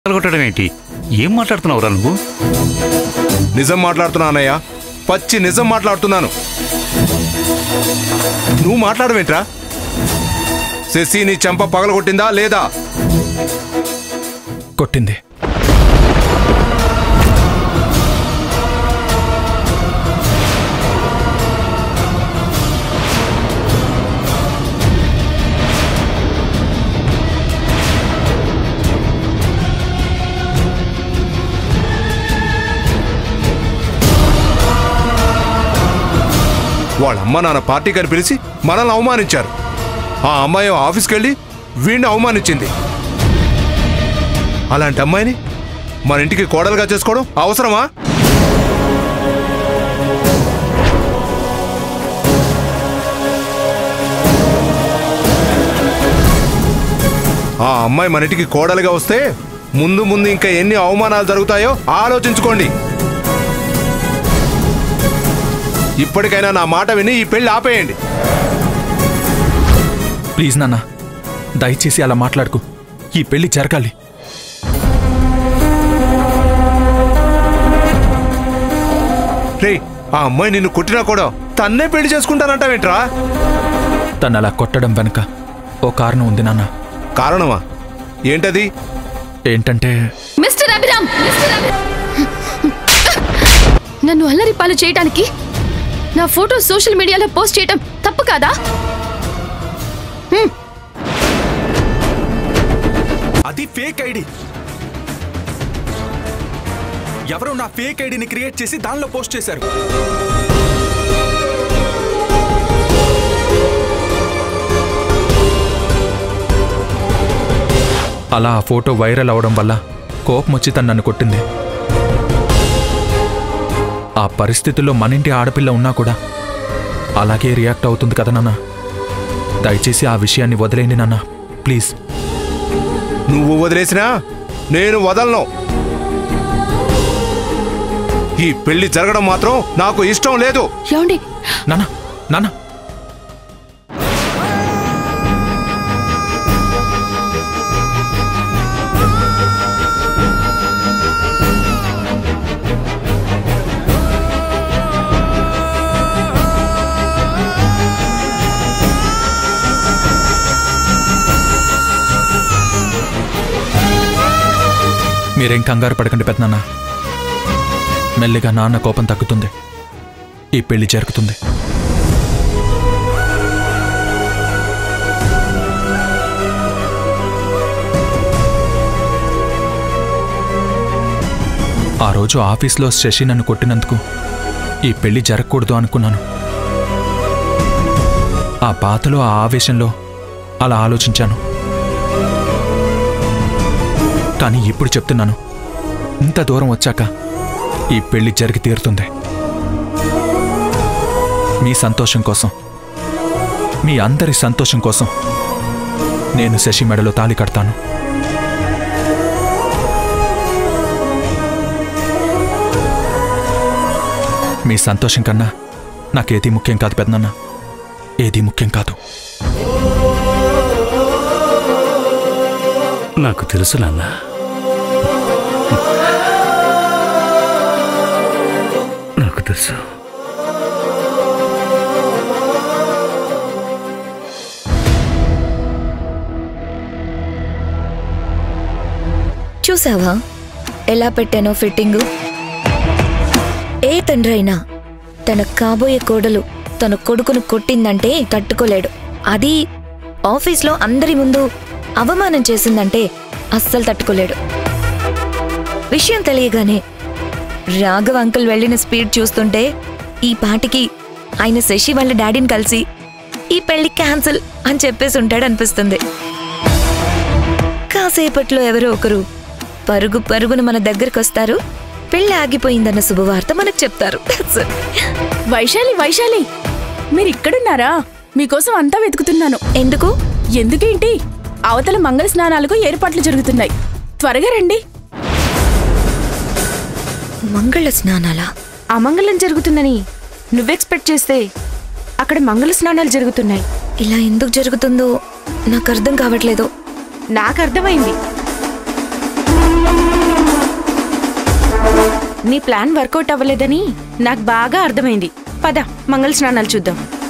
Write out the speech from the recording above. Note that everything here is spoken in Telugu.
కొట్టడం ఏంటి ఏం మాట్లాడుతున్నావురా నువ్వు నిజం మాట్లాడుతున్నానయ్యా పచ్చి నిజం మాట్లాడుతున్నాను నువ్వు మాట్లాడవేంట్రా శశి నీ చెంప పగలగొట్టిందా లేదా కొట్టింది వాళ్ళ అమ్మ నాన్న పార్టీకి అని పిలిచి మనల్ని అవమానించారు ఆ అమ్మాయి ఆఫీస్కి వెళ్ళి వీడిని అవమానించింది అలాంటి అమ్మాయిని మన ఇంటికి కోడలుగా చేసుకోవడం అవసరమా ఆ అమ్మాయి మన ఇంటికి కోడలుగా వస్తే ముందు ముందు ఇంకా ఎన్ని అవమానాలు జరుగుతాయో ఆలోచించుకోండి ఇప్పటికైనా నా మాట విని ఈ పెళ్లి ఆపేయండి ప్లీజ్ నాన్న దయచేసి అలా మాట్లాడుకు ఈ పెళ్లి జరగాలి రే ఆ అమ్మాయి నిన్ను కొట్టినా కూడా తన్నే పెళ్లి చేసుకుంటానంటావేంట్రా తను అలా కొట్టడం వెనుక ఓ కారణం ఉంది నాన్న కారణమా ఏంటది ఏంటంటే మిస్టర్ అభిరామ్ మిస్టర్ అభిరామ్ నన్ను అల్లరి పాలు చేయడానికి నా ఫోటో సోషల్ మీడియాలో పోస్ట్ చేయడం తప్పు కాదా అది ఫేక్ ఐడి ఎవరో నా ఫేక్ ఐడిని క్రియేట్ చేసి దానిలో పోస్ట్ చేశారు అలా ఆ ఫోటో వైరల్ అవడం వల్ల కోపం వచ్చి తను నన్ను కొట్టింది ఆ పరిస్థితుల్లో మన ఇంటి ఆడపిల్ల ఉన్నా కూడా అలాగే రియాక్ట్ అవుతుంది కదా నాన్న దయచేసి ఆ విషయాన్ని వదిలేయండి నాన్న ప్లీజ్ నువ్వు వదిలేసినా నేను వదలను ఈ పెళ్లి జరగడం మాత్రం నాకు ఇష్టం లేదు ఏమండి నాన్న నాన్న మీరేం కంగారు పడకండి పెద్దనాన్న మెల్లిగా నాన్న కోపం తగ్గుతుంది ఈ పెళ్లి జరుగుతుంది ఆ రోజు ఆఫీస్లో శశి నన్ను కొట్టినందుకు ఈ పెళ్లి జరగకూడదు అనుకున్నాను ఆ బాధలో ఆ ఆవేశంలో అలా ఆలోచించాను కానీ ఇప్పుడు చెప్తున్నాను ఇంత దూరం వచ్చాక ఈ పెళ్లి జరిగి తీరుతుంది మీ సంతోషం కోసం మీ అందరి సంతోషం కోసం నేను శశి మెడలో తాళి కడతాను మీ సంతోషం కన్నా నాకేది ముఖ్యం కాదు పెద్దనన్న ఏది ముఖ్యం కాదు నాకు తెలుసు నాన్న నాకు తెలుసు చూసావా ఎలా పెట్టానో ఫిట్టింగు ఏ తండ్రి అయినా తన కాబోయే కోడలు తన కొడుకును కొట్టిందంటే తట్టుకోలేడు అది ఆఫీస్లో అందరి ముందు అవమానం చేసిందంటే అస్సలు తట్టుకోలేడు విషయం తెలియగానే రాఘవ అంకుల్ వెళ్ళిన స్పీడ్ చూస్తుంటే ఈ పాటికి ఆయన శశి వాళ్ళ డాడీని కలిసి ఈ పెళ్లి క్యాన్సిల్ అని చెప్పేసి ఉంటాడు అనిపిస్తుంది కాసేపట్లో ఎవరో ఒకరు పరుగు పరుగున మన దగ్గరకు వస్తారు పెళ్లి ఆగిపోయిందన్న శుభవార్త మనకు చెప్తారు That's it. వైశాలి వైశాలి మీరు ఇక్కడున్నారా మీకోసం అంతా వెతుకుతున్నాను ఎందుకు ఎందుకేంటి అవతల మంగళ స్నానాలకు ఏర్పాట్లు జరుగుతున్నాయి త్వరగా రండి మంగళ స్నానాలా అమంగళం జరుగుతుందని నువ్వెక్స్పెక్ట్ చేస్తే అక్కడ మంగళ స్నానాలు జరుగుతున్నాయి ఇలా ఎందుకు జరుగుతుందో నాకు అర్థం కావట్లేదు నాకు అర్థమైంది నీ ప్లాన్ వర్కౌట్ అవ్వలేదని నాకు బాగా అర్థమైంది పద మంగళ స్నానాలు చూద్దాం